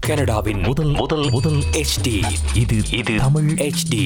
கனடாவின் முதல் முதல் முதல் HD இது இது தமிழ் HD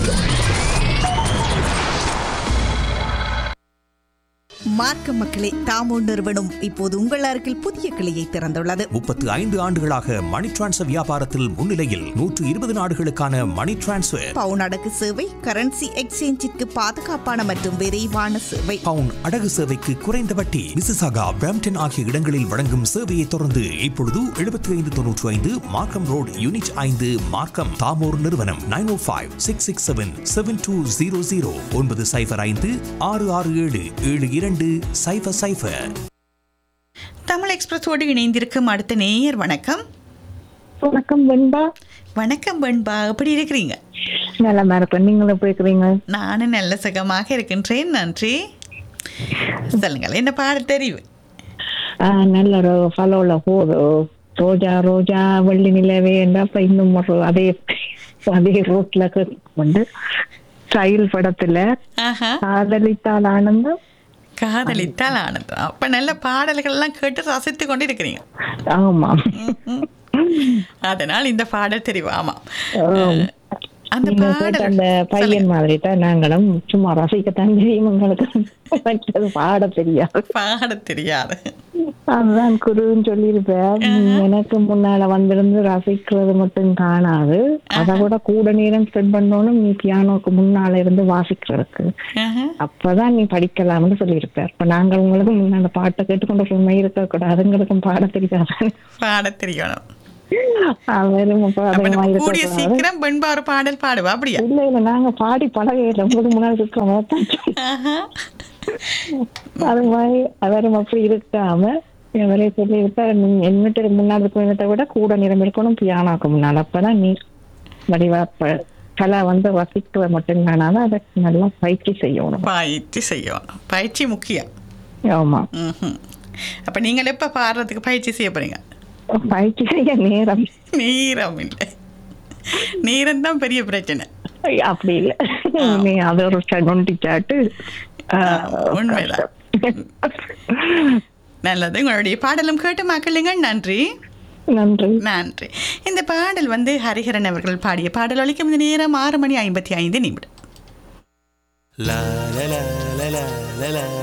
மார்க்க மக்களே தாமோ நிறுவனம் இப்போது உங்கள் அருகில் புதிய கிளையை திறந்துள்ளது முப்பத்து ஐந்து ஆண்டுகளாக மணி டிரான்ஸ்ஃபர் வியாபாரத்தில் முன்னிலையில் நூற்று இருபது நாடுகளுக்கான மணி டிரான்ஸ்ஃபர் பவுன் அடகு சேவை கரன்சி எக்ஸ்சேஞ்சிற்கு பாதுகாப்பான மற்றும் விரைவான சேவை பவுன் அடகு சேவைக்கு குறைந்த வட்டி மிசிசாகா பிரம்டன் ஆகிய இடங்களில் வழங்கும் சேவையை தொடர்ந்து இப்பொழுது எழுபத்தி ஐந்து தொன்னூற்று ஐந்து மார்க்கம் ரோடு யூனிட் ஐந்து மார்க்கம் தாமோர் நிறுவனம் nine O five six six seven seven two zero zero ஒன்பது சைஃபர் ஐந்து ஆறு ஆறு ஏழு ஏழு இரண்டு சைஃபர் சைஃபர் தமிழ் எக்ஸ்பிரஸோடு இணைந்திருக்கும் அடுத்த நேயர் வணக்கம் வணக்கம் வெண்பா வணக்கம் பண்பா எப்படி இருக்கிறீங்க நலமா இருக்கேன் நீங்களும் எப்படி இருக்கிறீங்க நானும் நல்ல சுகமாக இருக்கின்றேன் நன்றி சொல்லுங்கள் என்ன பாட தெரிவு ஆஹ் நல்ல ஒரு ஃபாலோல போது ரோஜா ரோஜா வெள்ளி நிலவே அப்ப இன்னும் ஒரு அதே அதே ரோட்ல கொண்டு ஸ்டைல் படத்துல ஆஹா காதலித்தால் ஆனந்தம் காதலித்தால் ஆனந்தம் அப்ப நல்ல பாடல்கள் எல்லாம் கேட்டு ரசித்து கொண்டு இருக்கிறீங்க ஆமா அதனால் இந்த பாடல் தெரிவு ஆமா ஆம். அந்த நீங்க கேட்ட பாடல் அந்த பையன் மாதிரி தான் நாங்களும் சும்மா ரசிக்கத்தான் தெரியும் எங்களுக்கு மற்றது பாட தெரியாது பாட தெரியாது அதுதான் குருன்னு சொல்லியிருப்பேன் எனக்கு முன்னால வந்திருந்து ரசிக்கிறது மட்டும் காணாது அதை விட கூட நேரம் ஸ்பெண்ட் பண்ணணும் நீ பியானோக்கு முன்னால இருந்து வாசிக்கிறதுக்கு ஆஹா. அப்பதான் நீ படிக்கலாம்னு சொல்லியிருப்பார் இப்ப நாங்கள் உங்களுக்கு முன்னால பாட்டை கேட்டுக்கொண்டு சும்மா இருக்க கூடாதுங்களுக்கும் பாட தெரியாது பாட தெரியணும் அவரும் அப்ப அப்ப அதே நம்ம மாதிரி கூடிய இருக்கக்கூடாது. சீக்கிரம் பெண்பா ஒரு பாடல் பாடுவா அப்படியா இல்ல இல்ல நாங்க பாடி பழகையில உங்களுக்கு முன்னாடி இருக்கோம் அதான் சொன்னேன். ஆஹா. அது மாதிரி அவரும் அப்படி இருக்காம அவரே சொல்லியிருப்பார் நீ என்னட்டு முன்னாடி இருக்கிறத விட கூட நிறம் இருக்கணும் பியானாக்கு முன்னால் அப்பதான் நீ வடிவா ப- கலை வந்து வசிக்க மட்டும் காணாத அதை நல்லா பயிற்சி செய்யணும் பயிற்சி செய்யணும் பயிற்சி முக்கியம் ஆமா ம்ஹும். அப்ப நீங்கள் எப்ப பாடுறதுக்கு பயிற்சி செய்ய போறீங்க பயிற்சி செய்ய நேரம் நேரம் இல்லை நேரம் தான் பெரிய பிரச்சனை அப்படி இல்லை நீ அது ஒரு நொண்டி சாட்டு உண்மைதான். நல்லது உங்களுடைய பாடலும் கேட்டு மக்களுங்கள் நன்றி நன்றி நன்றி இந்த பாடல் வந்து ஹரிஹரன் அவர்கள் பாடிய பாடல் ஒலிக்கும் இந்த நேரம் ஆறு மணி ஐம்பத்தி ஐந்து நிமிடம் La la la la la la la